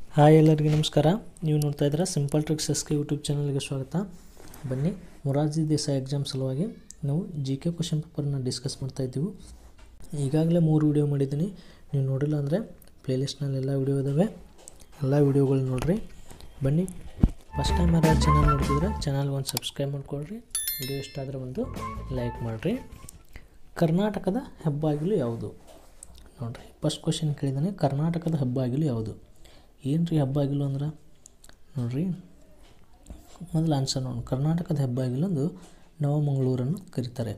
hi ಎಲ್ಲರಿಗೂ ನಮಸ್ಕಾರ ನೀವು ನೋಡ್ತಾ ಇದ್ದೀರಾ simple tricks S K YouTube ಚಾನಲ್ಗೆ ಸ್ವಾಗತ ಬನ್ನಿ ಮೊರಾರ್ಜಿ ದೇಸಾಯಿ ಎಕ್ಸಾಮ್ ಸಲುವಾಗಿ ನಾವು ಜಿ ಕೆ ಕ್ವಶನ್ ಪೇಪರ್ನ ಡಿಸ್ಕಸ್ ಮಾಡ್ತಾ ಇದ್ದೀವಿ ಈಗಾಗಲೇ ಮೂರು ವಿಡಿಯೋ ಮಾಡಿದ್ದೀನಿ ನೀವು ನೋಡಿಲ್ಲ ಅಂದರೆ ಪ್ಲೇಲಿಸ್ಟ್ನಲ್ಲಿ ಎಲ್ಲ ವಿಡಿಯೋ ಇದ್ದಾವೆ ಎಲ್ಲ ವಿಡಿಯೋಗಳು ನೋಡಿರಿ ಬನ್ನಿ ಫಸ್ಟ್ ಟೈಮ್ ಯಾರು ಚಾನಲ್ ನೋಡ್ತಿದ್ರೆ ಚಾನಲ್ಗೆ ಒಂದು ಸಬ್ಸ್ಕ್ರೈಬ್ ಮಾಡ್ಕೊಳ್ರಿ ವಿಡಿಯೋ ಇಷ್ಟ ಆದರೆ ಒಂದು ಲೈಕ್ ಮಾಡಿರಿ ಕರ್ನಾಟಕದ ಹೆಬ್ಬಾಗಿಲು ಯಾವುದು ನೋಡಿರಿ ಫಸ್ಟ್ ಕ್ವಶನ್ ಕೇಳಿದ್ದಾನೆ ಕರ್ನಾಟಕದ ಹೆಬ್ಬಾಗಿಲು ಯಾವುದು ಏನು ರೀ ಹೆಬ್ಬಾಗಿಲು ಅಂದ್ರೆ ನೋಡಿರಿ ಮೊದಲು ಆನ್ಸರ್ ನೋಡಿ ಕರ್ನಾಟಕದ ಹೆಬ್ಬಾಗಿಲು ಒಂದು ನವಮಂಗಳೂರನ್ನು ಕರೀತಾರೆ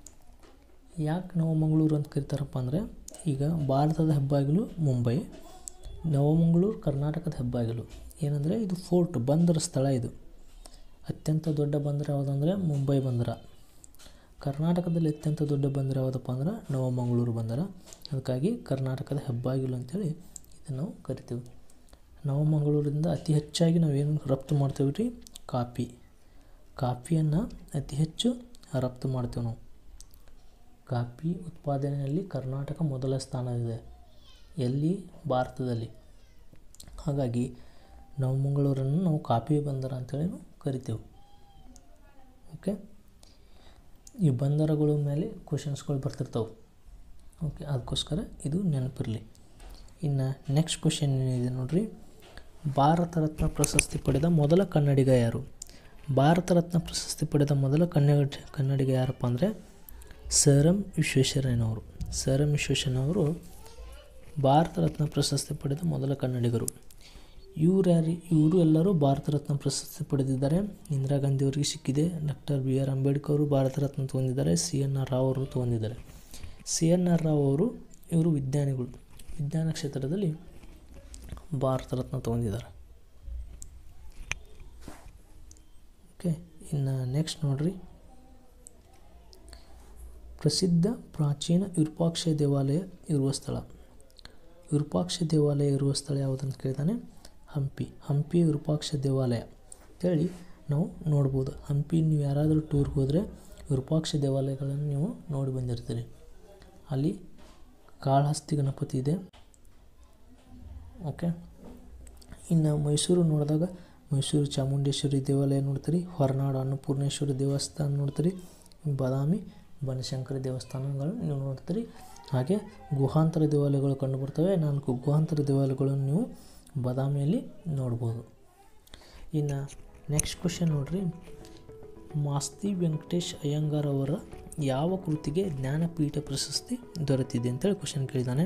ಯಾಕೆ ನವಮಂಗಳೂರು ಅಂತ ಕರೀತಾರಪ್ಪ ಅಂದರೆ ಈಗ ಭಾರತದ ಹೆಬ್ಬಾಗಿಲು ಮುಂಬೈ ನವಮಂಗಳೂರು ಕರ್ನಾಟಕದ ಹೆಬ್ಬಾಗಿಲು ಏನಂದರೆ ಇದು ಫೋರ್ಟ್ ಬಂದರ ಸ್ಥಳ ಇದು ಅತ್ಯಂತ ದೊಡ್ಡ ಬಂದರು ಯಾವುದಂದರೆ ಮುಂಬೈ ಬಂದರ ಕರ್ನಾಟಕದಲ್ಲಿ ಅತ್ಯಂತ ದೊಡ್ಡ ಬಂದರು ಯಾವುದಪ್ಪ ಅಂದ್ರೆ ನವಮಂಗಳೂರು ಬಂದರ ಅದಕ್ಕಾಗಿ ಕರ್ನಾಟಕದ ಹೆಬ್ಬಾಗಿಲು ಅಂತೇಳಿ ಇದನ್ನು ನಾವು ಕರಿತೀವಿ ನವಮಂಗಳೂರಿಂದ ಅತಿ ಹೆಚ್ಚಾಗಿ ನಾವೇನು ರಫ್ತು ಮಾಡ್ತೇವೆ ರೀ ಕಾಫಿ ಕಾಫಿಯನ್ನು ಅತಿ ಹೆಚ್ಚು ರಫ್ತು ಮಾಡ್ತೇವೆ ನಾವು ಕಾಫಿ ಉತ್ಪಾದನೆಯಲ್ಲಿ ಕರ್ನಾಟಕ ಮೊದಲ ಸ್ಥಾನದಿದೆ ಎಲ್ಲಿ ಭಾರತದಲ್ಲಿ ಹಾಗಾಗಿ ನವಮಂಗಳೂರನ್ನು ನಾವು ಕಾಫಿ ಬಂದರ ಅಂತೇಳಿ ನಾವು ಕರಿತೇವೆ ಓಕೆ ಈ ಬಂದರಗಳ ಮೇಲೆ ಕ್ವಶನ್ಸ್ಗಳು ಬರ್ತಿರ್ತಾವೆ ಓಕೆ ಅದಕ್ಕೋಸ್ಕರ ಇದು ನೆನಪಿರಲಿ ಇನ್ನು ನೆಕ್ಸ್ಟ್ ಕ್ವಶನ್ ಏನಿದೆ ನೋಡ್ರಿ ಭಾರತ ರತ್ನ ಪ್ರಶಸ್ತಿ ಪಡೆದ ಮೊದಲ ಕನ್ನಡಿಗ ಯಾರು ಭಾರತ ರತ್ನ ಪ್ರಶಸ್ತಿ ಪಡೆದ ಮೊದಲ ಕನ್ನಡ ಕನ್ನಡಿಗ ಯಾರಪ್ಪ ಅಂದರೆ ಸರ್ ಎಂ ವಿಶ್ವೇಶ್ವರಯ್ಯನವರು ಸರ್ ಎಂ ವಿಶ್ವೇಶ್ವರಯ್ಯನವರು ಭಾರತ ರತ್ನ ಪ್ರಶಸ್ತಿ ಪಡೆದ ಮೊದಲ ಕನ್ನಡಿಗರು ಇವ್ರು ಯಾರು ಇವರು ಎಲ್ಲರೂ ಭಾರತ ರತ್ನ ಪ್ರಶಸ್ತಿ ಪಡೆದಿದ್ದಾರೆ ಇಂದಿರಾ ಗಾಂಧಿ ಅವರಿಗೆ ಸಿಕ್ಕಿದೆ ಡಾಕ್ಟರ್ ಬಿ ಆರ್ ಅಂಬೇಡ್ಕರ್ ಅವರು ಭಾರತ ರತ್ನ ತೊಗೊಂಡಿದ್ದಾರೆ ಸಿ ಎನ್ ಆರ್ ರಾವ್ ಅವರು ತೊಗೊಂಡಿದ್ದಾರೆ ಸಿ ಎನ್ ಆರ್ ರಾವ್ ಅವರು ಇವರು ವಿಜ್ಞಾನಿಗಳು ವಿಜ್ಞಾನ ಕ್ಷೇತ್ರದಲ್ಲಿ ಭಾರತ ರತ್ನ ತೊಗೊಂಡಿದ್ದಾರೆ ಓಕೆ ಇನ್ನು ನೆಕ್ಸ್ಟ್ ನೋಡ್ರಿ ಪ್ರಸಿದ್ಧ ಪ್ರಾಚೀನ ವಿರೂಪಾಕ್ಷ ದೇವಾಲಯ ಇರುವ ಸ್ಥಳ ವಿರೂಪಾಕ್ಷ ದೇವಾಲಯ ಇರುವ ಸ್ಥಳ ಯಾವುದಂತ ಕೇಳಿದಾನೆ ಹಂಪಿ ಹಂಪಿ ವಿರೂಪಾಕ್ಷ ದೇವಾಲಯ ಅಂತೇಳಿ ನಾವು ನೋಡ್ಬೋದು ಹಂಪಿ ನೀವು ಯಾರಾದರೂ ಟೂರ್ಗೆ ಹೋದರೆ ವಿರೂಪಾಕ್ಷ ದೇವಾಲಯಗಳನ್ನು ನೀವು ನೋಡಿ ಬಂದಿರ್ತೀರಿ ಅಲ್ಲಿ ಕಾಳಹಸ್ತಿ ಗಣಪತಿ ಇದೆ ಓಕೆ ಇನ್ನು ಮೈಸೂರು ನೋಡಿದಾಗ ಮೈಸೂರು ಚಾಮುಂಡೇಶ್ವರಿ ದೇವಾಲಯ ನೋಡ್ತೀರಿ ಹೊರನಾಡು ಅನ್ನಪೂರ್ಣೇಶ್ವರಿ ದೇವಸ್ಥಾನ ನೋಡ್ತೀರಿ ಬಾದಾಮಿ ಬನಶಂಕರಿ ದೇವಸ್ಥಾನಗಳು ನೀವು ನೋಡ್ತೀರಿ ಹಾಗೆ ಗುಹಾಂತರ ದೇವಾಲಯಗಳು ಕಂಡುಬರ್ತವೆ ನಾಲ್ಕು ಗುಹಾಂತರ ದೇವಾಲಯಗಳನ್ನು ನೀವು ಬಾದಾಮಿಯಲ್ಲಿ ನೋಡ್ಬೋದು ಇನ್ನು ನೆಕ್ಸ್ಟ್ ಕ್ವಶನ್ ನೋಡ್ರಿ ಮಾಸ್ತಿ ವೆಂಕಟೇಶ್ ಅಯ್ಯಂಗಾರ್ ಅವರ ಯಾವ ಕೃತಿಗೆ ಜ್ಞಾನಪೀಠ ಪ್ರಶಸ್ತಿ ದೊರೆತಿದೆ ಅಂತೇಳಿ ಕ್ವಶನ್ ಕೇಳಿದ್ದಾನೆ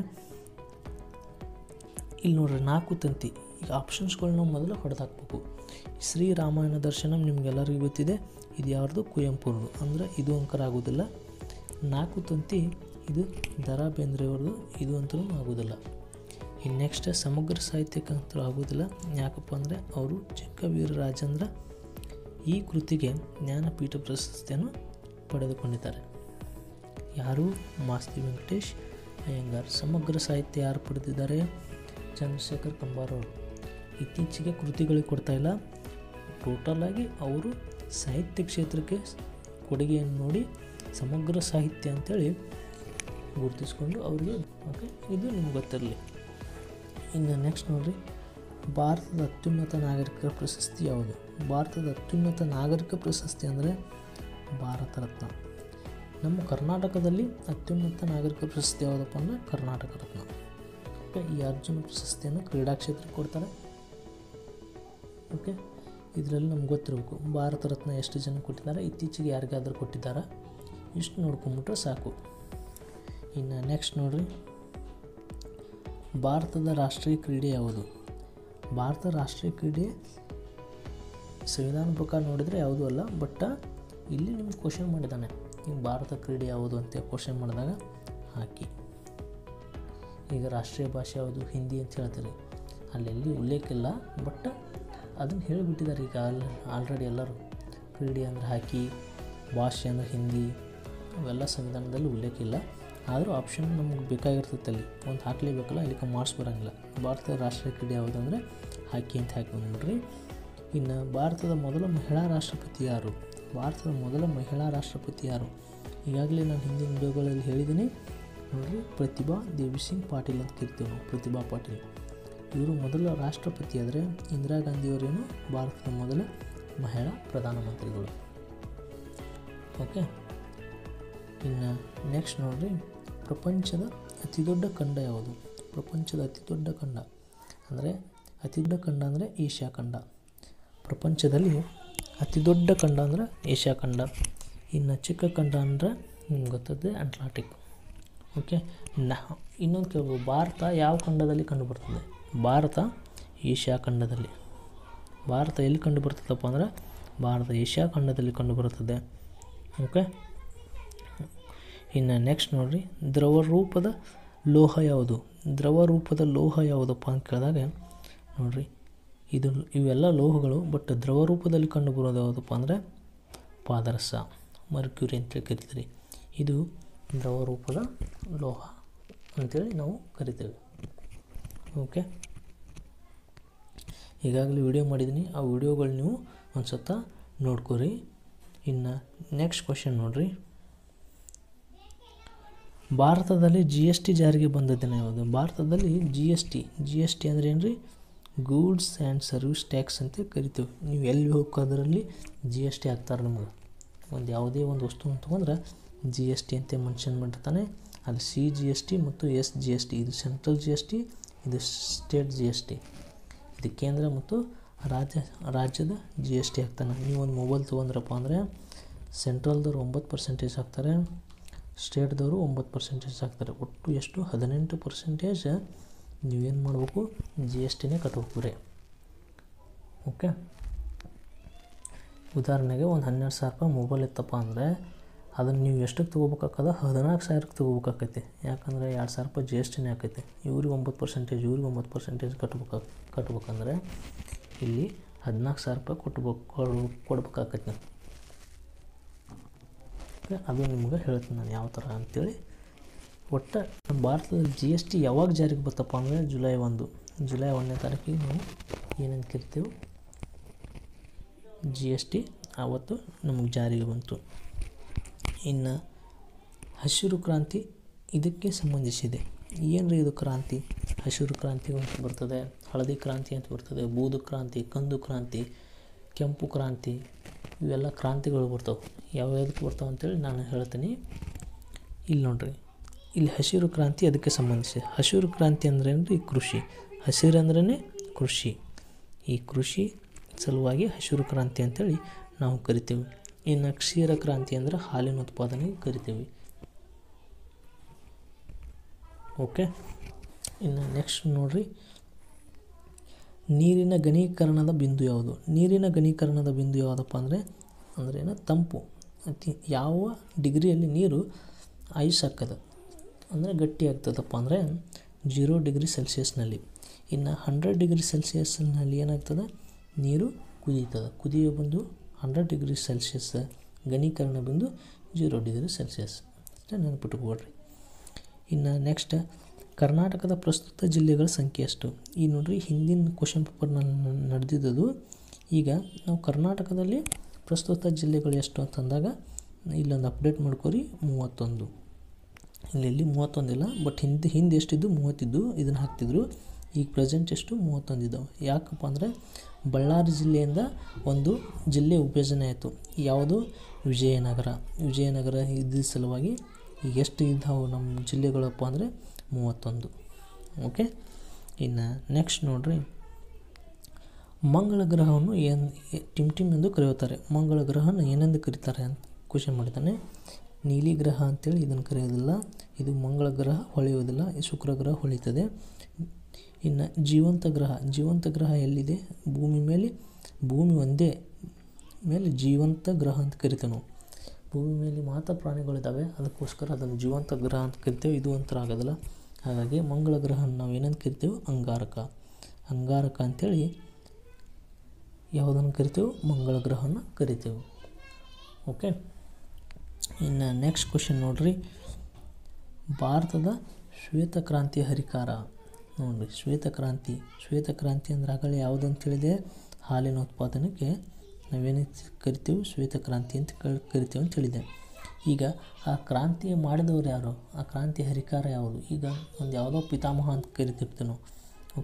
ಇಲ್ಲಿ ನೋಡ್ರಿ ನಾಲ್ಕು ತಂತಿ ಈಗ ಆಪ್ಷನ್ಸ್ಗಳನ್ನ ಮೊದಲು ಹೊಡೆದು ಹಾಕ್ಬೇಕು ಶ್ರೀರಾಮಾಯಣ ದರ್ಶನಂ ನಿಮ್ಗೆಲ್ಲರಿಗೂ ಗೊತ್ತಿದೆ ಇದು ಯಾರ್ದು ಕುವೆಂಪುರದು ಅಂದರೆ ಇದು ಅಂಕರ ಆಗೋದಿಲ್ಲ ನಾಲ್ಕು ತಂತಿ ಇದು ದರಾ ಬೇಂದ್ರೆಯವ್ರದ್ದು ಇದು ಅಂತೂ ಆಗೋದಿಲ್ಲ ಇನ್ನು ನೆಕ್ಸ್ಟ್ ಸಮಗ್ರ ಸಾಹಿತ್ಯಕ್ಕೆ ಅಂತೂ ಆಗೋದಿಲ್ಲ ಯಾಕಪ್ಪ ಅಂದರೆ ಅವರು ಚಿಕ್ಕವೀರ ರಾಜೇಂದ್ರ ಈ ಕೃತಿಗೆ ಜ್ಞಾನಪೀಠ ಪ್ರಶಸ್ತಿಯನ್ನು ಪಡೆದುಕೊಂಡಿದ್ದಾರೆ ಯಾರು ಮಾಸ್ತಿ ವೆಂಕಟೇಶ್ ಅಯ್ಯಂಗಾರ್ ಸಮಗ್ರ ಸಾಹಿತ್ಯ ಯಾರು ಪಡೆದಿದ್ದಾರೆ ಚಂದ್ರಶೇಖರ್ ಕಂಬಾರ್ ಅವರು ಇತ್ತೀಚೆಗೆ ಕೃತಿಗಳಿಗೆ ಕೊಡ್ತಾ ಇಲ್ಲ ಟೋಟಲಾಗಿ ಅವರು ಸಾಹಿತ್ಯ ಕ್ಷೇತ್ರಕ್ಕೆ ಕೊಡುಗೆಯನ್ನು ನೋಡಿ ಸಮಗ್ರ ಸಾಹಿತ್ಯ ಅಂತೇಳಿ ಗುರುತಿಸ್ಕೊಂಡು ಅವರಿಗೆ ಓಕೆ ಇದು ನಿಮ್ಗೆ ಗೊತ್ತಿರಲಿ ಇನ್ನು ನೆಕ್ಸ್ಟ್ ನೋಡಿರಿ ಭಾರತದ ಅತ್ಯುನ್ನತ ನಾಗರಿಕ ಪ್ರಶಸ್ತಿ ಯಾವುದು ಭಾರತದ ಅತ್ಯುನ್ನತ ನಾಗರಿಕ ಪ್ರಶಸ್ತಿ ಅಂದರೆ ಭಾರತ ರತ್ನ ನಮ್ಮ ಕರ್ನಾಟಕದಲ್ಲಿ ಅತ್ಯುನ್ನತ ನಾಗರಿಕ ಪ್ರಶಸ್ತಿ ಯಾವುದಪ್ಪ ಅಂದರೆ ಕರ್ನಾಟಕ ರತ್ನ ಓಕೆ ಈ ಅರ್ಜುನ ಪ್ರಶಸ್ತಿಯನ್ನು ಕ್ರೀಡಾ ಕ್ಷೇತ್ರಕ್ಕೆ ಕೊಡ್ತಾರೆ ಓಕೆ ಇದರಲ್ಲಿ ನಮ್ಗೆ ಗೊತ್ತಿರಬೇಕು ಭಾರತ ರತ್ನ ಎಷ್ಟು ಜನ ಕೊಟ್ಟಿದ್ದಾರೆ ಇತ್ತೀಚೆಗೆ ಯಾರಿಗಾದರೂ ಕೊಟ್ಟಿದ್ದಾರೆ ಇಷ್ಟು ನೋಡ್ಕೊಂಬಿಟ್ರೆ ಸಾಕು ಇನ್ನು ನೆಕ್ಸ್ಟ್ ನೋಡಿರಿ ಭಾರತದ ರಾಷ್ಟ್ರೀಯ ಕ್ರೀಡೆ ಯಾವುದು ಭಾರತದ ರಾಷ್ಟ್ರೀಯ ಕ್ರೀಡೆ ಸಂವಿಧಾನ ಪ್ರಕಾರ ನೋಡಿದರೆ ಯಾವುದೂ ಅಲ್ಲ ಬಟ್ ಇಲ್ಲಿ ನಿಮ್ಗೆ ಕ್ವಶನ್ ಮಾಡಿದ್ದಾನೆ ಈಗ ಭಾರತ ಕ್ರೀಡೆ ಯಾವುದು ಅಂತ ಕ್ವಶನ್ ಮಾಡಿದಾಗ ಹಾಕಿ ಈಗ ರಾಷ್ಟ್ರೀಯ ಭಾಷೆ ಯಾವುದು ಹಿಂದಿ ಅಂತ ಹೇಳ್ತೀರಿ ಅಲ್ಲೆಲ್ಲಿ ಉಲ್ಲೇಖ ಇಲ್ಲ ಬಟ್ ಅದನ್ನು ಹೇಳಿಬಿಟ್ಟಿದ್ದಾರೆ ಈಗ ಆಲ್ ಆಲ್ರೆಡಿ ಎಲ್ಲರೂ ಕ್ರೀಡೆ ಅಂದರೆ ಹಾಕಿ ಭಾಷೆ ಅಂದರೆ ಹಿಂದಿ ಅವೆಲ್ಲ ಸಂವಿಧಾನದಲ್ಲಿ ಉಲ್ಲೇಖ ಇಲ್ಲ ಆದರೂ ಆಪ್ಷನ್ ನಮ್ಗೆ ಬೇಕಾಗಿರ್ತೈತೆ ಅಲ್ಲಿ ಒಂದು ಹಾಕಲೇಬೇಕಲ್ಲ ಇದಕ್ಕೆ ಮಾರ್ಕ್ಸ್ ಬರೋಂಗಿಲ್ಲ ಭಾರತದ ರಾಷ್ಟ್ರೀಯ ಕ್ರೀಡೆ ಯಾವುದಂದರೆ ಹಾಕಿ ಅಂತ ಹಾಕಿ ಬಂದ್ಬಿಡ್ರಿ ಇನ್ನು ಭಾರತದ ಮೊದಲ ಮಹಿಳಾ ರಾಷ್ಟ್ರಪತಿ ಯಾರು ಭಾರತದ ಮೊದಲ ಮಹಿಳಾ ರಾಷ್ಟ್ರಪತಿ ಯಾರು ಈಗಾಗಲೇ ನಾನು ಹಿಂದಿನ ವಿಡಿಯೋಗಳಲ್ಲಿ ಹೇಳಿದ್ದೀನಿ ನೋಡಿರಿ ಪ್ರತಿಭಾ ದೇವಿ ಸಿಂಗ್ ಪಾಟೀಲ್ ಅಂತ ಕರಿತೀವಿ ನಾವು ಪ್ರತಿಭಾ ಪಾಟೀಲ್ ಇವರು ಮೊದಲ ರಾಷ್ಟ್ರಪತಿ ಆದರೆ ಇಂದಿರಾ ಗಾಂಧಿಯವರೇನು ಭಾರತದ ಮೊದಲ ಮಹಿಳಾ ಪ್ರಧಾನಮಂತ್ರಿಗಳು ಓಕೆ ಇನ್ನು ನೆಕ್ಸ್ಟ್ ನೋಡಿರಿ ಪ್ರಪಂಚದ ಅತಿ ದೊಡ್ಡ ಖಂಡ ಯಾವುದು ಪ್ರಪಂಚದ ಅತಿ ದೊಡ್ಡ ಖಂಡ ಅಂದರೆ ಅತಿ ದೊಡ್ಡ ಖಂಡ ಅಂದರೆ ಏಷ್ಯಾ ಖಂಡ ಪ್ರಪಂಚದಲ್ಲಿ ಅತಿ ದೊಡ್ಡ ಖಂಡ ಅಂದರೆ ಏಷ್ಯಾ ಖಂಡ ಇನ್ನು ಚಿಕ್ಕ ಖಂಡ ಅಂದರೆ ನಿಮ್ಗೆ ಗೊತ್ತದೆ ಅಟ್ಲಾಂಟಿಕ್ ಓಕೆ ನಾ ಇನ್ನೊಂದು ಕೇಳ್ಬೋದು ಭಾರತ ಯಾವ ಖಂಡದಲ್ಲಿ ಕಂಡುಬರ್ತದೆ ಭಾರತ ಏಷ್ಯಾ ಖಂಡದಲ್ಲಿ ಭಾರತ ಎಲ್ಲಿ ಕಂಡು ಬರ್ತದಪ್ಪ ಅಂದರೆ ಭಾರತ ಏಷ್ಯಾ ಖಂಡದಲ್ಲಿ ಕಂಡುಬರುತ್ತದೆ ಓಕೆ ಇನ್ನು ನೆಕ್ಸ್ಟ್ ನೋಡಿರಿ ದ್ರವ ರೂಪದ ಲೋಹ ಯಾವುದು ದ್ರವ ರೂಪದ ಲೋಹ ಯಾವುದಪ್ಪ ಅಂತ ಕೇಳಿದಾಗ ನೋಡಿರಿ ಇದು ಇವೆಲ್ಲ ಲೋಹಗಳು ಬಟ್ ದ್ರವ ರೂಪದಲ್ಲಿ ಕಂಡುಬರೋದು ಯಾವುದಪ್ಪ ಅಂದರೆ ಪಾದರಸ ಮರ್ಕ್ಯೂರಿ ಅಂತೇಳಿ ಕರಿತೀರಿ ಇದು ದ್ರವ ರೂಪದ ಲೋಹ ಅಂತೇಳಿ ನಾವು ಕರಿತೇವೆ ಓಕೆ ಈಗಾಗಲೇ ವಿಡಿಯೋ ಮಾಡಿದ್ದೀನಿ ಆ ವಿಡಿಯೋಗಳು ನೀವು ಒಂದು ಸತ ನೋಡ್ಕೊರಿ ಇನ್ನು ನೆಕ್ಸ್ಟ್ ಕ್ವಶನ್ ನೋಡಿರಿ ಭಾರತದಲ್ಲಿ ಜಿ ಎಸ್ ಟಿ ಜಾರಿಗೆ ಬಂದ ದಿನ ಯಾವುದು ಭಾರತದಲ್ಲಿ G S T G S T ಅಂದರೆ ಏನು ರೀ ಗೂಡ್ಸ್ ಆ್ಯಂಡ್ ಸರ್ವಿಸ್ ಟ್ಯಾಕ್ಸ್ ಅಂತ ಕರಿತೀವಿ ನೀವು ಎಲ್ಲಿ ಹೋಗೋದ್ರಲ್ಲಿ ಜಿ ಎಸ್ ಟಿ ಹಾಕ್ತಾರೆ ನಮಗೆ ಒಂದು ಯಾವುದೇ ಒಂದು ವಸ್ತುವನ್ನು ತೊಗೊಂಡ್ರೆ ಜಿ ಎಸ್ ಟಿ ಅಂತ ಮೆನ್ಷನ್ ಮಾಡಿರ್ತಾನೆ ಅಲ್ಲಿ ಸಿ ಜಿ ಎಸ್ ಟಿ ಮತ್ತು ಎಸ್ ಜಿ ಎಸ್ ಟಿ ಇದು ಸೆಂಟ್ರಲ್ ಜಿ ಎಸ್ ಟಿ ಇದು ಸ್ಟೇಟ್ ಜಿ ಎಸ್ ಟಿ ಇದು ಕೇಂದ್ರ ಮತ್ತು ರಾಜ್ಯ ರಾಜ್ಯದ ಜಿ ಎಸ್ ಟಿ ಹಾಕ್ತಾನೆ ನೀವು ಒಂದು ಮೊಬೈಲ್ ತೊಗೊಂಡ್ರಪ್ಪ ಅಂದರೆ ಸೆಂಟ್ರಲ್ದವ್ರು ಒಂಬತ್ತು ಪರ್ಸೆಂಟೇಜ್ ಹಾಕ್ತಾರೆ ಸ್ಟೇಟ್ದವರು ಒಂಬತ್ತು ಪರ್ಸೆಂಟೇಜ್ ಹಾಕ್ತಾರೆ ಒಟ್ಟು ಎಷ್ಟು ಹದಿನೆಂಟು ಪರ್ಸೆಂಟೇಜ್ ನೀವೇನು ಮಾಡಬೇಕು ಜಿ ಎಸ್ ಟಿನೇ ಕಟ್ಬೇಕು ರೀ ಓಕೆ ಉದಾಹರಣೆಗೆ ಒಂದು ಹನ್ನೆರಡು ಸಾವಿರ ರೂಪಾಯಿ ಮೊಬೈಲ್ ಇತ್ತಪ್ಪ ಅಂದರೆ ಅದನ್ನು ನೀವು ಎಷ್ಟಕ್ಕೆ ತೊಗೋಬೇಕಾಗದ ಹದಿನಾಲ್ಕು ಸಾವಿರಕ್ಕೆ ತೊಗೋಬೇಕಾಕೈತಿ ಯಾಕಂದರೆ ಎರಡು ಸಾವಿರ ರೂಪಾಯಿ ಜಿ ಎಸ್ ಟಿನೇ ಆಕೈತಿ ಇವ್ರಿಗೆ ಒಂಬತ್ತು ಪರ್ಸೆಂಟೇಜ್ ಇವ್ರಿಗೆ ಒಂಬತ್ತು ಪರ್ಸೆಂಟೇಜ್ ಕಟ್ಬೇಕು ಕಟ್ಬೇಕಂದ್ರೆ ಇಲ್ಲಿ ಹದಿನಾಲ್ಕು ಸಾವಿರ ರೂಪಾಯಿ ಕೊಟ್ಬೇಕು ಕೊಡ್ ಕೊಡ್ಬೇಕಾಕೈತಿ ನೀವು ಓಕೆ ಅದು ನಿಮ್ಗೆ ಹೇಳ್ತೀನಿ ನಾನು ಯಾವ ಥರ ಅಂತೇಳಿ ಒಟ್ಟು ನಮ್ಮ ಭಾರತದಲ್ಲಿ ಜಿ ಎಸ್ ಟಿ ಯಾವಾಗ ಜಾರಿಗೆ ಬರ್ತಪ್ಪ ಅಂದರೆ ಜುಲೈ ಒಂದು ಜುಲೈ ಒಂದನೇ ತಾರೀಕಿಗೆ ನಾವು ಏನೇನು ಕರಿತೇವೆ ಜಿ ಎಸ್ ಟಿ ಆವತ್ತು ನಮಗೆ ಜಾರಿಗೆ ಬಂತು ಇನ್ನು ಹಸಿರು ಕ್ರಾಂತಿ ಇದಕ್ಕೆ ಸಂಬಂಧಿಸಿದೆ ಏನು ರೀ ಇದು ಕ್ರಾಂತಿ ಹಸಿರು ಕ್ರಾಂತಿ ಅಂತ ಬರ್ತದೆ ಹಳದಿ ಕ್ರಾಂತಿ ಅಂತ ಬರ್ತದೆ ಬೂದು ಕ್ರಾಂತಿ ಕಂದು ಕ್ರಾಂತಿ ಕೆಂಪು ಕ್ರಾಂತಿ ಇವೆಲ್ಲ ಕ್ರಾಂತಿಗಳು ಬರ್ತಾವೆ ಯಾವ್ಯಾವ್ದಕ್ಕೆ ಬರ್ತಾವೆ ಅಂತೇಳಿ ನಾನು ಹೇಳ್ತೀನಿ ಇಲ್ಲಿ ನೋಡ್ರಿ ಇಲ್ಲಿ ಹಸಿರು ಕ್ರಾಂತಿ ಅದಕ್ಕೆ ಸಂಬಂಧಿಸಿದೆ ಹಸಿರು ಕ್ರಾಂತಿ ಅಂದ್ರೆ ಏನು ರೀ ಕೃಷಿ ಹಸಿರು ಅಂದ್ರೇ ಕೃಷಿ ಈ ಕೃಷಿ ಸಲುವಾಗಿ ಹಸಿರು ಕ್ರಾಂತಿ ಅಂತೇಳಿ ನಾವು ಕರಿತೀವಿ ಇನ್ನು ಕ್ಷೀರ ಕ್ರಾಂತಿ ಅಂದರೆ ಹಾಲಿನ ಉತ್ಪಾದನೆಗೆ ಕರಿತೀವಿ ಓಕೆ ಇನ್ನು ನೆಕ್ಸ್ಟ್ ನೋಡ್ರಿ ನೀರಿನ ಘನೀಕರಣದ ಬಿಂದು ಯಾವುದು ನೀರಿನ ಘನೀಕರಣದ ಬಿಂದು ಯಾವುದಪ್ಪ ಅಂದರೆ ಅಂದ್ರೇನು ತಂಪು ಅತಿ ಯಾವ ಡಿಗ್ರಿಯಲ್ಲಿ ನೀರು ಐಸ್ ಹಾಕದ ಅಂದರೆ ಗಟ್ಟಿ ಆಗ್ತದಪ್ಪ ಅಂದರೆ ಜೀರೋ ಡಿಗ್ರಿ ಸೆಲ್ಸಿಯಸ್ನಲ್ಲಿ ಇನ್ನು ಹಂಡ್ರೆಡ್ ಡಿಗ್ರಿ ಸೆಲ್ಸಿಯಸ್ನಲ್ಲಿ ಏನಾಗ್ತದೆ ನೀರು ಕುದೀತದೆ ಕುದಿಯೋ ಬಂದು ಹಂಡ್ರೆಡ್ ಡಿಗ್ರಿ ಸೆಲ್ಸಿಯಸ್ ಘನೀಕರಣ ಬಂದು ಜೀರೋ ಡಿಗ್ರಿ ಸೆಲ್ಸಿಯಸ್ ಅಷ್ಟೇ ನೆನಪಿಟ್ಕೊಳ್ರಿ ಇನ್ನು ನೆಕ್ಸ್ಟ್ ಕರ್ನಾಟಕದ ಪ್ರಸ್ತುತ ಜಿಲ್ಲೆಗಳ ಸಂಖ್ಯೆ ಎಷ್ಟು ಈ ನೋಡ್ರಿ ಹಿಂದಿನ ಕ್ವಶನ್ ಪೇಪರ್ನಲ್ಲಿ ನಡೆದಿದ್ದು ಈಗ ನಾವು ಕರ್ನಾಟಕದಲ್ಲಿ ಪ್ರಸ್ತುತ ಜಿಲ್ಲೆಗಳು ಎಷ್ಟು ಅಂತಂದಾಗ ಇಲ್ಲೊಂದು ಅಪ್ಡೇಟ್ ಮಾಡ್ಕೊರಿ ಮೂವತ್ತೊಂದು ಇಲ್ಲಿ ಮೂವತ್ತೊಂದಿಲ್ಲ ಬಟ್ ಹಿಂದೆ ಹಿಂದೆ ಎಷ್ಟಿದ್ದು ಮೂವತ್ತಿದ್ದು ಇದನ್ನು ಹಾಕ್ತಿದ್ರು ಈಗ ಪ್ರೆಸೆಂಟ್ ಎಷ್ಟು ಮೂವತ್ತೊಂದು ಇದ್ದಾವೆ ಯಾಕಪ್ಪ ಅಂದರೆ ಬಳ್ಳಾರಿ ಜಿಲ್ಲೆಯಿಂದ ಒಂದು ಜಿಲ್ಲೆ ವಿಭಜನೆ ಆಯಿತು ಯಾವುದು ವಿಜಯನಗರ ವಿಜಯನಗರ ಇದ್ದ ಸಲುವಾಗಿ ಈಗ ಎಷ್ಟು ಇದ್ದಾವೆ ನಮ್ಮ ಜಿಲ್ಲೆಗಳಪ್ಪ ಅಂದರೆ ಮೂವತ್ತೊಂದು ಓಕೆ ಇನ್ನು ನೆಕ್ಸ್ಟ್ ನೋಡ್ರಿ ಮಂಗಳ ಗ್ರಹವನ್ನು ಏನು ಟಿಮ್ ಟಿಮ್ ಎಂದು ಕರೆಯುತ್ತಾರೆ ಮಂಗಳ ಗ್ರಹನ ಏನೆಂದು ಕರೀತಾರೆ ಅಂತ ಕ್ವಶನ್ ಮಾಡಿದ್ದಾನೆ ನೀಲಿ ಗ್ರಹ ಅಂತೇಳಿ ಇದನ್ನು ಕರೆಯೋದಿಲ್ಲ ಇದು ಮಂಗಳ ಗ್ರಹ ಹೊಳೆಯೋದಿಲ್ಲ ಈ ಶುಕ್ರ ಗ್ರಹ ಹೊಳಿತದೆ ಇನ್ನು ಜೀವಂತ ಗ್ರಹ ಜೀವಂತ ಗ್ರಹ ಎಲ್ಲಿದೆ ಭೂಮಿ ಮೇಲೆ ಭೂಮಿ ಒಂದೇ ಮೇಲೆ ಜೀವಂತ ಗ್ರಹ ಅಂತ ಕರಿತೇವೆ ನಾವು ಭೂಮಿ ಮೇಲೆ ಮಾತ್ರ ಪ್ರಾಣಿಗಳಿದ್ದಾವೆ ಅದಕ್ಕೋಸ್ಕರ ಅದನ್ನು ಜೀವಂತ ಗ್ರಹ ಅಂತ ಕರಿತೇವೆ ಇದು ಒಂಥರ ಆಗೋದಿಲ್ಲ ಹಾಗಾಗಿ ಮಂಗಳ ಗ್ರಹನ ನಾವು ಏನಂತ ಕರಿತೇವೆ ಅಂಗಾರಕ ಅಂಗಾರಕ ಅಂಥೇಳಿ ಯಾವುದನ್ನು ಕರಿತೇವೆ ಮಂಗಳ ಗ್ರಹನ ಕರಿತೇವೆ ಓಕೆ ಇನ್ನು ನೆಕ್ಸ್ಟ್ ಕ್ವಶನ್ ನೋಡ್ರಿ ಭಾರತದ ಶ್ವೇತಕ್ರಾಂತಿ ಹರಿಕಾರ ನೋಡಿರಿ ಶ್ವೇತಕ್ರಾಂತಿ ಶ್ವೇತಕ್ರಾಂತಿ ಅಂದ್ರೆ ಆಗಲೇ ಯಾವುದು ಅಂತೇಳಿದೆ ಹಾಲಿನ ಉತ್ಪಾದನೆಗೆ ನಾವೇನು ಕರಿತೀವಿ ಶ್ವೇತಕ್ರಾಂತಿ ಅಂತ ಕ- ಕರಿತೀವಿ ಅಂತ ಹೇಳಿದೆ ಈಗ ಆ ಕ್ರಾಂತಿ ಮಾಡಿದವರು ಯಾರು ಆ ಕ್ರಾಂತಿ ಹರಿಕಾರ ಯಾವುದು ಈಗ ಒಂದು ಯಾವುದೋ ಪಿತಾಮಹ ಅಂತ ಕರಿತಿರ್ತೀವಿ ನಾವು ಓಕೆ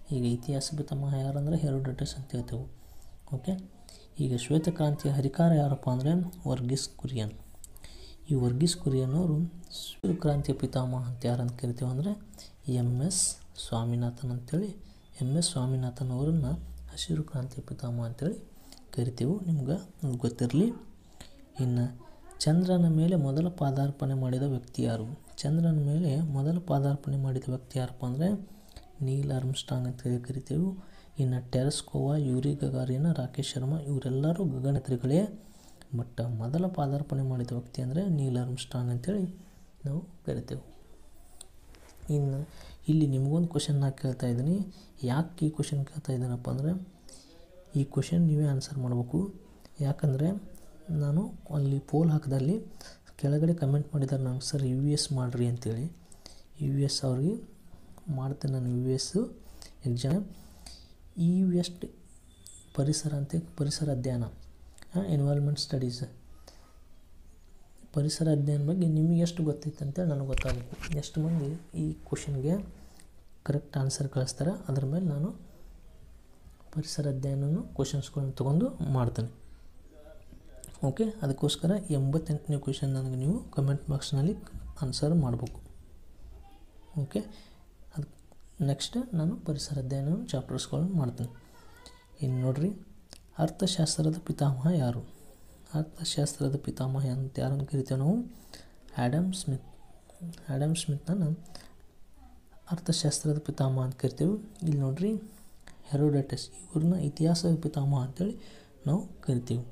ಈಗ ಇತಿಹಾಸ ಪಿತಾಮಹ ಯಾರಂದರೆ ಹೆರೋಡಟಸ್ ಅಂತ ಹೇಳ್ತೇವೆ ಓಕೆ ಈಗ ಶ್ವೇತಕ್ರಾಂತಿಯ ಹರಿಕಾರ ಯಾರಪ್ಪ ಅಂದರೆ ವರ್ಗೀಸ್ ಕುರಿಯನ್ ಈ ವರ್ಗೀಸ್ ಕುರಿಯನ್ ಅವರು ಶ್ವೇತ ಕ್ರಾಂತಿಯ ಪಿತಾಮಹ ಅಂತ ಯಾರಂತ ಕರಿತೀವಿ ಅಂದರೆ ಎಮ್ ಎಸ್ ಸ್ವಾಮಿನಾಥನ್ ಅಂತೇಳಿ ಎಮ್ ಎಸ್ ಸ್ವಾಮಿನಾಥನ್ ಅವರನ್ನು ಹಸಿರು ಕ್ರಾಂತಿಯ ಪಿತಾಮಹ ಅಂತೇಳಿ ಕರಿತೀವಿ ನಿಮ್ಗೆ ಗೊತ್ತಿರಲಿ ಇನ್ನು ಚಂದ್ರನ ಮೇಲೆ ಮೊದಲ ಪಾದಾರ್ಪಣೆ ಮಾಡಿದ ವ್ಯಕ್ತಿ ಯಾರು ಚಂದ್ರನ ಮೇಲೆ ಮೊದಲ ಪಾದಾರ್ಪಣೆ ಮಾಡಿದ ವ್ಯಕ್ತಿ ಯಾರಪ್ಪ ಅಂದರೆ ನೀಲ್ ಆರ್ಮ್ಸ್ಟ್ರಾಂಗ್ ಅಂತ ಹೇಳಿ ಕರಿತೀವಿ ಇನ್ನು Tereshkova Yuri Gagarin Rakesh Sharma ಇವರೆಲ್ಲರೂ ಗಗನಯಾತ್ರಿಗಳೇ ಬಟ್ ಮೊದಲ ಪಾದಾರ್ಪಣೆ ಮಾಡಿದ ವ್ಯಕ್ತಿ ಅಂದರೆ ನೀಲ್ ಆರ್ಮ್ಸ್ಟ್ರಾಂಗ್ ಅಂತೇಳಿ ನಾವು ಕರಿತೇವೆ ಇನ್ನು ಇಲ್ಲಿ ನಿಮಗೊಂದು ಕ್ವಶನ್ ನಾ ಕೇಳ್ತಾ ಇದ್ದೀನಿ ಯಾಕೆ ಈ ಕ್ವಶನ್ ಕೇಳ್ತಾ ಇದ್ದೀನಪ್ಪ ಅಂದರೆ ಈ ಕ್ವಶನ್ ನೀವೇ ಆನ್ಸರ್ ಮಾಡಬೇಕು ಯಾಕಂದರೆ ನಾನು ಅಲ್ಲಿ ಪೋಲ್ ಹಾಕಿದಲ್ಲಿ ಕೆಳಗಡೆ ಕಮೆಂಟ್ ಮಾಡಿದ್ದಾರೆ ನಂಗೆ ಸರ್ ಯು ಎಸ್ ಮಾಡಿರಿ ಅಂತೇಳಿ ಯು ಎಸ್ ಅವ್ರಿಗೆ ಮಾಡ್ತೇನೆ ನಾನು U S exam E U S ಪರಿಸರ ಅಂತ ಪರಿಸರ ಅಧ್ಯಯನ ಎನ್ವೈರ್ಮೆಂಟ್ ಸ್ಟಡೀಸ್ ಪರಿಸರ ಅಧ್ಯಯನ ಬಗ್ಗೆ ನಿಮಗೆ ಎಷ್ಟು ಗೊತ್ತೈತೆ ಅಂತೇಳಿ ನನಗೆ ಗೊತ್ತಾಗಬೇಕು ಎಷ್ಟು ಮಂದಿ ಈ ಕ್ವಶನ್ಗೆ ಕರೆಕ್ಟ್ ಆನ್ಸರ್ ಕಳಿಸ್ತಾರೆ ಅದ್ರ ಮೇಲೆ ನಾನು ಪರಿಸರ ಅಧ್ಯಯನವನ್ನು ಕ್ವಶನ್ಸ್ಗಳನ್ನ ತೊಗೊಂಡು ಮಾಡ್ತೇನೆ ಓಕೆ ಅದಕ್ಕೋಸ್ಕರ ಎಂಬತ್ತೆಂಟನೇ ಕ್ವಶನ್ ನನಗೆ ನೀವು ಕಮೆಂಟ್ ಬಾಕ್ಸ್ನಲ್ಲಿ ಆನ್ಸರ್ ಮಾಡಬೇಕು ಓಕೆ ಅದು ನೆಕ್ಸ್ಟ್ ನಾನು ಪರಿಸರ ಅಧ್ಯಯನ ಚಾಪ್ಟರ್ಸ್ಗಳನ್ನು ಮಾಡ್ತೀನಿ ಇನ್ನು ನೋಡ್ರಿ ಅರ್ಥಶಾಸ್ತ್ರದ ಪಿತಾಮಹ ಯಾರು ಅರ್ಥಶಾಸ್ತ್ರದ ಪಿತಾಮಹ ಅಂತ ಯಾರನ್ನು ಕರಿತೇವೆ ನಾವು ಆ್ಯಡಮ್ ಸ್ಮಿತ್ ಆ್ಯಡಮ್ ಸ್ಮಿತ್ನ ಅರ್ಥಶಾಸ್ತ್ರದ ಪಿತಾಮಹ ಅಂತ ಕರಿತೇವೆ ಇಲ್ಲಿ ನೋಡ್ರಿ ಹೆರೋಡಟಸ್ ಇವ್ರನ್ನ ಇತಿಹಾಸದ ಪಿತಾಮಹ ಅಂತೇಳಿ ನಾವು ಕರಿತೀವಿ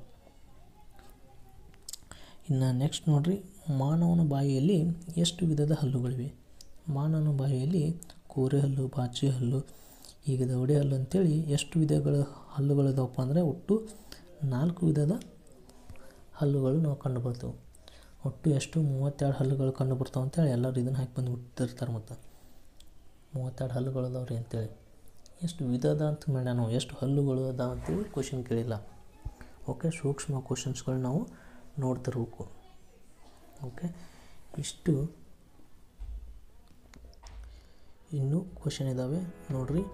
ಇನ್ನು ನೆಕ್ಸ್ಟ್ ನೋಡ್ರಿ ಮಾನವನ ಬಾಯಿಯಲ್ಲಿ ಎಷ್ಟು ವಿಧದ ಹಲ್ಲುಗಳಿವೆ ಮಾನವನ ಬಾಯಿಯಲ್ಲಿ ಕೋರೆ ಹಲ್ಲು ಬಾಚಿ ಹಲ್ಲು ಈಗ ದವಡೆ ಹಲ್ಲು ಅಂತೇಳಿ ಎಷ್ಟು ವಿಧಗಳ ಹಲ್ಲುಗಳಿದಾವಪ್ಪ ಅಂದರೆ ಒಟ್ಟು ನಾಲ್ಕು ವಿಧದ ಹಲ್ಲುಗಳು ನಾವು ಕಂಡು ಬರ್ತೇವೆ ಒಟ್ಟು ಎಷ್ಟು ಮೂವತ್ತೆರಡು ಹಲ್ಲುಗಳು ಕಂಡು ಬರ್ತಾವೆ ಅಂತೇಳಿ ಎಲ್ಲರೂ ಇದನ್ನು ಹಾಕಿ ಬಂದು ಬಿಟ್ಟಿರ್ತಾರೆ ಮತ್ತು ಮೂವತ್ತೆರಡು ಹಲ್ಲುಗಳು ಅದಾವ್ರಿ ಅಂತೇಳಿ ಎಷ್ಟು ವಿಧದ ಅಂತ ಮೇಡ ನಾವು ಎಷ್ಟು ಹಲ್ಲುಗಳು ಅದಾವ ಅಂತೇಳಿ ಕ್ವಶನ್ ಕೇಳಿಲ್ಲ ಓಕೆ ಸೂಕ್ಷ್ಮ ಕ್ವಶನ್ಸ್ಗಳು ನಾವು ನೋಡ್ತಿರ್ಬೇಕು ಓಕೆ ಇಷ್ಟು ಇನ್ನೂ ಕ್ವಶನ್ ಇದ್ದಾವೆ ನೋಡ್ರಿ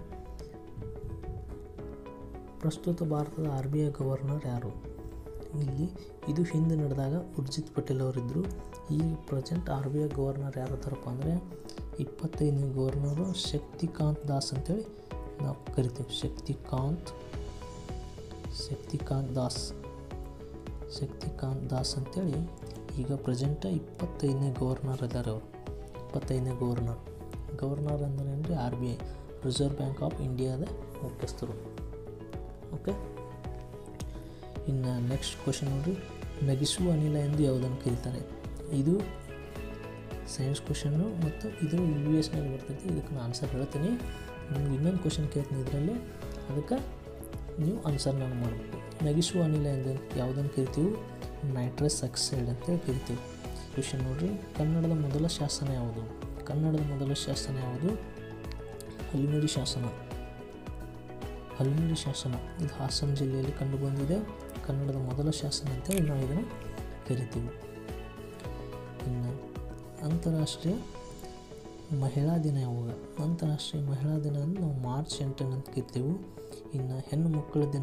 ಪ್ರಸ್ತುತ ಭಾರತದ ಆರ್ ಬಿ ಐ ಗವರ್ನರ್ ಯಾರು ಇಲ್ಲಿ ಇದು ಹಿಂದೆ ನಡೆದಾಗ ಉರ್ಜಿತ್ ಪಟೇಲ್ ಅವರಿದ್ದರು ಈ present R B I governor ಯಾರು ಅದಾರಪ್ಪ ಅಂದರೆ ಇಪ್ಪತ್ತೈದನೇ ಗವರ್ನರು ಶಕ್ತಿಕಾಂತ್ ದಾಸ್ ಅಂತೇಳಿ ನಾವು ಕರಿತೀವಿ ಶಕ್ತಿಕಾಂತ್ ಶಕ್ತಿಕಾಂತ್ ದಾಸ್ ಶಕ್ತಿಕಾಂತ್ ದಾಸ್ ಅಂತೇಳಿ ಈಗ ಪ್ರೆಸೆಂಟ ಇಪ್ಪತ್ತೈದನೇ ಗವರ್ನರ್ ಇದ್ದಾರೆ ಅವರು ಇಪ್ಪತ್ತೈದನೇ ಗವರ್ನರ್ ಗವರ್ನರ್ ಅಂದ್ರೆ ಏನು ರೀ R B I reserve bank of ಇಂಡಿಯಾದ ಮುಖ್ಯಸ್ಥರು ಓಕೆ ಇನ್ನು ನೆಕ್ಸ್ಟ್ ಕ್ವಶನ್ ನೋಡಿರಿ ನಗಿಸುವ ಅನಿಲ ಎಂದು ಯಾವುದನ್ನು ಕರೀತಾರೆ ಇದು ಸೈನ್ಸ್ ಕ್ವಶನ್ನು ಮತ್ತು ಇದು ಯು ಎಸ್ನಲ್ಲಿ ಬರ್ತೈತಿ ಇದಕ್ಕೆ ನಾನು ಆನ್ಸರ್ ಹೇಳ್ತೀನಿ ನಿಮ್ಗೆ ಇನ್ನೊಂದು ಕ್ವಶನ್ ಕೇಳ್ತೀನಿ ಇದರಲ್ಲಿ ಅದಕ್ಕೆ ನೀವು ಆನ್ಸರ್ ನಾನು ಮಾಡಬೇಕು ನಗಿಸುವ ಅನಿಲ ಎಂದು ಯಾವುದನ್ನು ಕರಿತೀವಿ ನೈಟ್ರಸ್ ಆಕ್ಸೈಡ್ ಅಂತೇಳಿ ಕರಿತೀವಿ ಕ್ವಶನ್ ನೋಡಿರಿ ಕನ್ನಡದ ಮೊದಲ ಶಾಸನ ಯಾವುದು ಕನ್ನಡದ ಮೊದಲ ಶಾಸನ ಯಾವುದು ಹಲಿಮಿಡಿ ಶಾಸನ ಹಲಿಮಿಡಿ ಶಾಸನ ಇದು ಹಾಸನ ಜಿಲ್ಲೆಯಲ್ಲಿ ಕಂಡುಬಂದಿದೆ ಕನ್ನಡದ ಮೊದಲ ಶಾಸನ ಅಂತೇಳಿ ನಾವು ಇದನ್ನು ಕರಿತೀವಿ ಇನ್ನು ಅಂತಾರಾಷ್ಟ್ರೀಯ ಮಹಿಳಾ ದಿನ ಯಾವಾಗ ಅಂತಾರಾಷ್ಟ್ರೀಯ ಮಹಿಳಾ ದಿನ ಅಂದ್ರೆ ನಾವು ಮಾರ್ಚ್ ಎಂಟನ್ನು ಅಂತ ಕರಿತೀವಿ ಇನ್ನು ಹೆಣ್ಣು ಮಕ್ಕಳ ದಿನ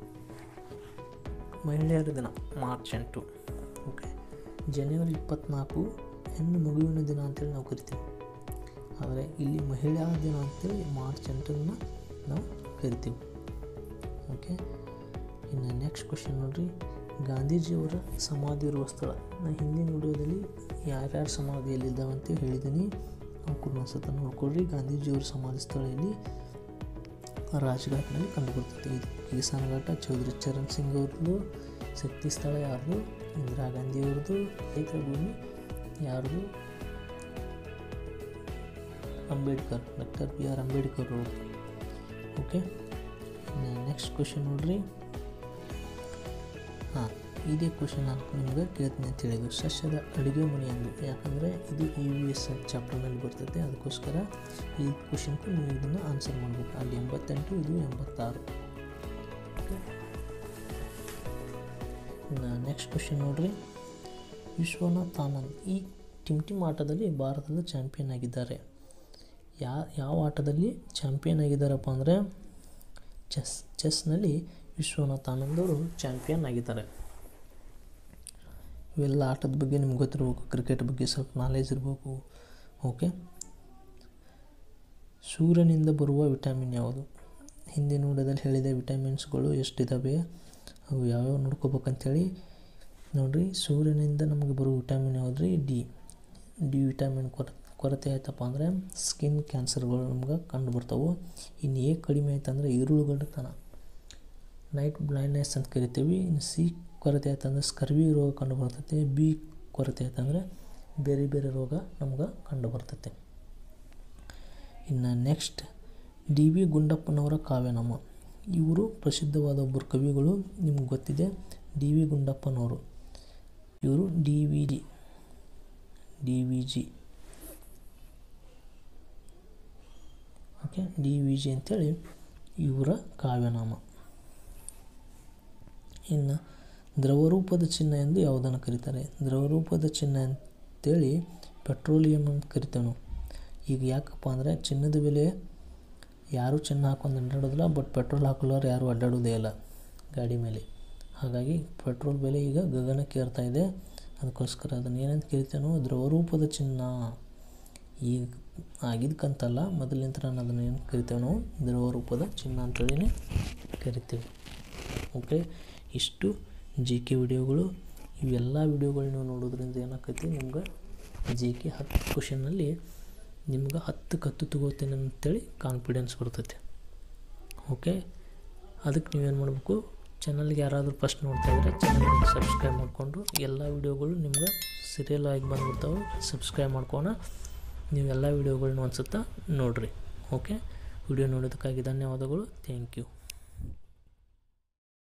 ಮಹಿಳೆಯರ ದಿನ ಮಾರ್ಚ್ ಎಂಟು ಓಕೆ ಜನವರಿ ಇಪ್ಪತ್ತ್ನಾಲ್ಕು ಹೆಣ್ಣು ಮಗುವಿನ ದಿನ ಅಂತೇಳಿ ನಾವು ಕರಿತೀವಿ ಆದರೆ ಇಲ್ಲಿ ಮಹಿಳಾ ದಿನ ಅಂತೇಳಿ ಮಾರ್ಚ್ ಎಂಟನ್ನು ನಾವು ಕರಿತೀವಿ ಓಕೆ ಇನ್ನು ನೆಕ್ಸ್ಟ್ ಕ್ವಶನ್ ನೋಡ್ರಿ ಗಾಂಧೀಜಿಯವರ ಸಮಾಧಿ ಇರುವ ಸ್ಥಳ ನಾನು ಹಿಂದಿನ ವಿಡಿಯೋದಲ್ಲಿ ಯಾರ್ಯಾರ ಸಮಾಧಿ ಎಲ್ಲಿದ್ದಾವೆ ಅಂತ ಹೇಳಿದ್ದೀನಿ ನಾವು ಕೂಡ ಒಂದ್ಸತ ನೋಡ್ಕೊಳ್ರಿ ಗಾಂಧೀಜಿಯವರ ಸಮಾಧಿ ಸ್ಥಳ ಇಲ್ಲಿ ರಾಜ್ಘಾಟ್ನಲ್ಲಿ ಕಂಡುಬರ್ತೈತೆ ಇದು ಕಿಸಾನ್ ಘಾಟ ಚೌಧರಿ ಚರಣ್ ಸಿಂಗ್ ಅವ್ರದ್ದು ಶಕ್ತಿ ಸ್ಥಳ ಯಾರ್ದು ಇಂದಿರಾ ಗಾಂಧಿ ಅವ್ರದ್ದು ರೈತರ ಭೂಮಿ ಯಾರ್ದು Ambedkar doctor B R Ambedkar ಅವ್ರದ್ದು ಓಕೆ ನೆಕ್ಸ್ಟ್ ಕ್ವಶನ್ ನೋಡ್ರಿ ಹಾಂ ಇದೇ ಕ್ವಶನ್ ನಾನು ನಿಮಗೆ ಕೇಳ್ತೀನಿ ಅಂತ ಹೇಳಿದ್ದು ಸಸ್ಯದ ಅಡುಗೆ ಮನೆ ಎಂದು ಯಾಕಂದರೆ ಇದು ಇ ವಿ ಎಸ್ ಚಾಪ್ಟರ್ನಲ್ಲಿ ಬರ್ತೈತೆ ಅದಕ್ಕೋಸ್ಕರ ಈ ಕ್ವಶನ್ಗೂ ನೀವು ಇದನ್ನು ಆನ್ಸರ್ ಮಾಡಬೇಕು ಅಲ್ಲಿ ಎಂಬತ್ತೆಂಟು ಇದು ಎಂಬತ್ತಾರು ಇನ್ನು ನೆಕ್ಸ್ಟ್ ಕ್ವಶನ್ ನೋಡ್ರಿ ವಿಶ್ವನಾಥ್ ಆನಂದ್ ಈ ಟಿಮ್ ಟಿಮ್ ಆಟದಲ್ಲಿ ಭಾರತದ ಚಾಂಪಿಯನ್ ಆಗಿದ್ದಾರೆ ಯಾ ಯಾವ ಆಟದಲ್ಲಿ ಚಾಂಪಿಯನ್ ಆಗಿದ್ದಾರಪ್ಪ ಅಂದರೆ ಚೆಸ್ ಚೆಸ್ನಲ್ಲಿ ವಿಶ್ವನಾಥ್ ಆನಂದ್ ಅವರು ಚಾಂಪಿಯನ್ ಆಗಿದ್ದಾರೆ ಇವೆಲ್ಲ ಆಟದ ಬಗ್ಗೆ ನಿಮ್ಗೆ ಗೊತ್ತಿರಬೇಕು ಕ್ರಿಕೆಟ್ ಬಗ್ಗೆ ಸ್ವಲ್ಪ ನಾಲೆಜ್ ಇರಬೇಕು ಓಕೆ ಸೂರ್ಯನಿಂದ ಬರುವ ವಿಟಮಿನ್ ಯಾವುದು ಹಿಂದಿನ ವಿಡಿಯೋದಲ್ಲಿ ಹೇಳಿದೆ ವಿಟಮಿನ್ಸ್ಗಳು ಎಷ್ಟಿದ್ದಾವೆ ಅವು ಯಾವ್ಯಾವ ನೋಡ್ಕೋಬೇಕಂತೇಳಿ ನೋಡಿರಿ ಸೂರ್ಯನಿಂದ ನಮಗೆ ಬರೋ ವಿಟಮಿನ್ ಯಾವುದು ರೀ ಡಿ ಡಿ ವಿಟಮಿನ್ ಕೊರ ಕೊರತೆ ಆಯ್ತಪ್ಪ ಅಂದರೆ ಸ್ಕಿನ್ ಕ್ಯಾನ್ಸರ್ಗಳು ನಮ್ಗೆ ಕಂಡು ಬರ್ತಾವೆ ಇನ್ನು ಎ ಕಡಿಮೆ ಆಯ್ತಂದ್ರೆ ಈರುಳುಗಡತನ ನೈಟ್ ಬ್ಲೈಂಡ್ನೆಸ್ ಅಂತ ಕರಿತೀವಿ ಇನ್ನು ಸಿ ಕೊರತೆ ಆಯ್ತಂದ್ರೆ ಸ್ಕರ್ವಿ ರೋಗ ಕಂಡು ಬರ್ತೈತೆ ಬಿ ಕೊರತೆ ಆಯ್ತಂದ್ರೆ ಬೇರೆ ಬೇರೆ ರೋಗ ನಮ್ಗೆ ಕಂಡು ಬರ್ತೈತೆ ಇನ್ನು ನೆಕ್ಸ್ಟ್ ಡಿ ವಿ ಗುಂಡಪ್ಪನವರ ಕಾವ್ಯನಾಮ ಇವರು ಪ್ರಸಿದ್ಧವಾದ ಒಬ್ಬರು ಕವಿಗಳು ನಿಮ್ಗೆ ಗೊತ್ತಿದೆ ಡಿ ವಿ ಗುಂಡಪ್ಪನವರು ಇವರು D V G D V G okay D V G ಅಂತೇಳಿ ಇವರ ಕಾವ್ಯನಾಮ ಇನ್ನು ದ್ರವರೂಪದ ಚಿಹ್ನೆ ಎಂದು ಯಾವುದನ್ನು ಕರೀತಾರೆ ದ್ರವರೂಪದ ಚಿಹ್ನೆ ಅಂತೇಳಿ ಪೆಟ್ರೋಲಿಯಂ ಅಂತ ಕರಿತೇವೆ ನಾವು ಈಗ ಯಾಕಪ್ಪ ಅಂದರೆ ಚಿನ್ನದ ಬೆಲೆ ಯಾರೂ ಚಿನ್ನ ಹಾಕೊಂಡು ಅಡ್ಡಾಡೋದಿಲ್ಲ ಬಟ್ ಪೆಟ್ರೋಲ್ ಹಾಕೊಳ್ಳೋರು ಯಾರೂ ಅಡ್ಡಾಡೋದೇ ಇಲ್ಲ ಗಾಡಿ ಮೇಲೆ ಹಾಗಾಗಿ ಪೆಟ್ರೋಲ್ ಬೆಲೆ ಈಗ ಗಗನಕ್ಕೆ ಏರ್ತಾ ಇದೆ ಅದಕ್ಕೋಸ್ಕರ ಅದನ್ನು ಏನಂತ ಕರಿತೇವೆ ನಾವು ದ್ರವರೂಪದ ಚಿನ್ನ ಈಗ ಆಗಿದ್ದಕ್ಕಂತಲ್ಲ ಮೊದಲಿಂದ ನಾನು ಅದನ್ನು ಏನು ಕರಿತೇವೆ ನಾವು ದ್ರವರೂಪದ ಚಿನ್ನ ಅಂತೇಳಿ ಕರಿತೀವಿ ಓಕೆ ಇಷ್ಟು ಜಿ ಕೆ ವಿಡಿಯೋಗಳು ಇವೆಲ್ಲ ವಿಡಿಯೋಗಳು ನೀವು ನೋಡೋದ್ರಿಂದ ಏನಾಕೈತಿ ನಿಮ್ಗೆ ಜಿ ಕೆ ಹತ್ತು ಕ್ವಶನಲ್ಲಿ ನಿಮ್ಗೆ ಹತ್ತಕ್ಕೆ ಹತ್ತು ತಗೋತೀನಿ ಅಂತೇಳಿ ಕಾನ್ಫಿಡೆನ್ಸ್ ಬರ್ತೈತೆ ಓಕೆ ಅದಕ್ಕೆ ನೀವೇನು ಮಾಡಬೇಕು ಚಾನಲ್ಗೆ ಯಾರಾದರೂ ಫಸ್ಟ್ ನೋಡ್ತಾ ಇದ್ದರೆ ಚಾನಲ್ಗೆ ಸಬ್ಸ್ಕ್ರೈಬ್ ಮಾಡಿಕೊಂಡು ಎಲ್ಲ ವಿಡಿಯೋಗಳು ನಿಮ್ಗೆ ಸೀರಿಯಲ್ ಆಗಿ ಬಂದ್ಬಿಡ್ತಾವೆ ಸಬ್ಸ್ಕ್ರೈಬ್ ಮಾಡ್ಕೋಣ ನೀವೆಲ್ಲ ವಿಡಿಯೋಗಳನ್ನ ಅನ್ಸುತ್ತಾ ನೋಡಿರಿ ಓಕೆ ವಿಡಿಯೋ ನೋಡೋದಕ್ಕಾಗಿ ಧನ್ಯವಾದಗಳು ಥ್ಯಾಂಕ್ ಯು